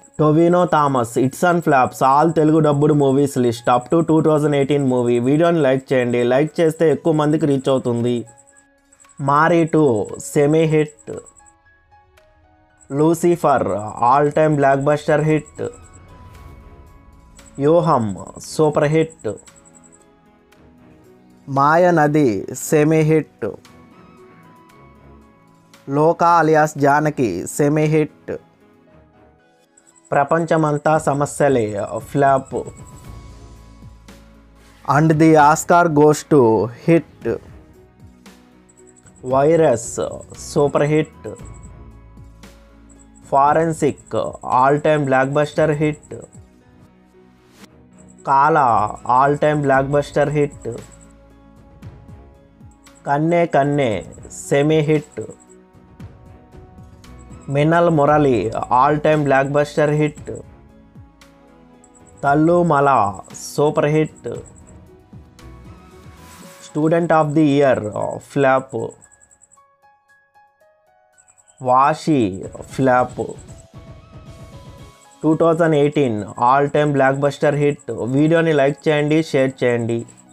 Tovino Thomas hits and flops all Telugu డబ్బుడు movies list up to two thousand eighteen movie వీడియోని like చేయండి like చేస్తే ఎక్కువ మందికి రీచ్ అవుతుంది Maari two semi hit Lucifer all time blockbuster hit యూహం super hit Maya Nadhi semi hit Loka alias Janaki semi hit ప్రపంచమంతా సమస్యలే flop and the Oscar goes to hit virus super hit forensic all time blockbuster hit Kala all time blockbuster hit కన్నే కన్నే semi hit Minnal Murali all time blockbuster hit Thallumaala super hit student of the year flop Vaashi flop two thousand eighteen all time blockbuster hit వీడియోని like చేయండి share చేయండి